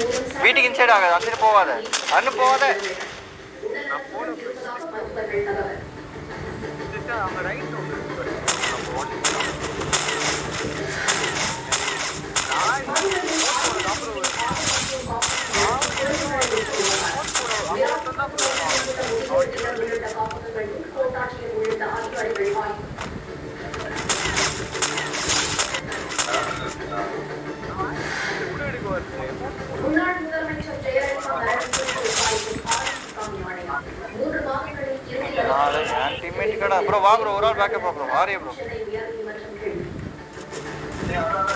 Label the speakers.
Speaker 1: வீட்டுக்கு இன்சைட் ஆகாது அந்த சைடு போகாத அண்ணு போகாத
Speaker 2: சிஸ்டர் அவங்க ரைட் ஒன்று இருக்கு பாரு. நம்ம ஓடி போலாம். நான் இந்த phone போடுறது அப்புறம் ஒரு- நான் phone போடுறது அங்க மட்டும் தான் bro வரும். அவன் எப்படி எடுக்க வருது
Speaker 3: முன்னாள் முதலமைச்சர் ஜெயலலிதா மரணத்திற்கு விசாரிக்கும் ஆனந்த் ஆணையம் மூன்று மாதங்களில் இறுதி
Speaker 1: நாலு என் டீம்மேட் கடா ப்ரோ வா ப்ரோ ஒரு ஆள் பேக்கப் ப்ரோ வாரியா ப்ரோ
Speaker 3: உயர்நீதிமன்றம் கேள்வி